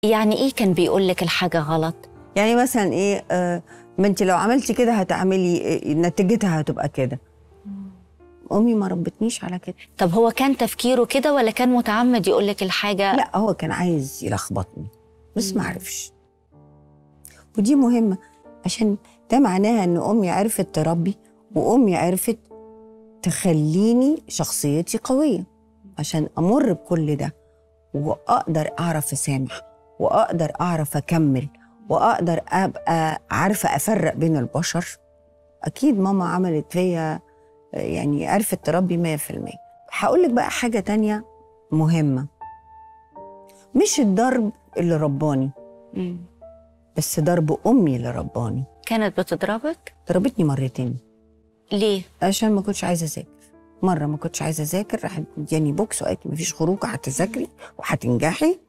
يعني ايه كان بيقول لك الحاجه غلط يعني مثلا ايه آه ما انت لو عملتي كده هتعملي إيه نتيجتها هتبقى كده امي ما ربتنيش على كده طب هو كان تفكيره كده ولا كان متعمد يقول لك الحاجه لا هو كان عايز يلخبطني بس ما عرفش ودي مهمه عشان ده معناها ان امي عرفت تربي وامي عرفت تخليني شخصيتي قويه عشان امر بكل ده واقدر اعرف اسامح واقدر اعرف اكمل واقدر ابقى عارفه افرق بين البشر اكيد ماما عملت فيا يعني عرفت تربي 100% هقول لك بقى حاجه تانية مهمه مش الضرب اللي رباني مم. بس ضرب امي اللي رباني كانت بتضربك ضربتني مرتين ليه عشان ما كنتش عايزه اذاكر مره ما كنتش عايزه اذاكر راحت مدياني بوكس وقالت لي مفيش خروج هتذاكري وهتنجحي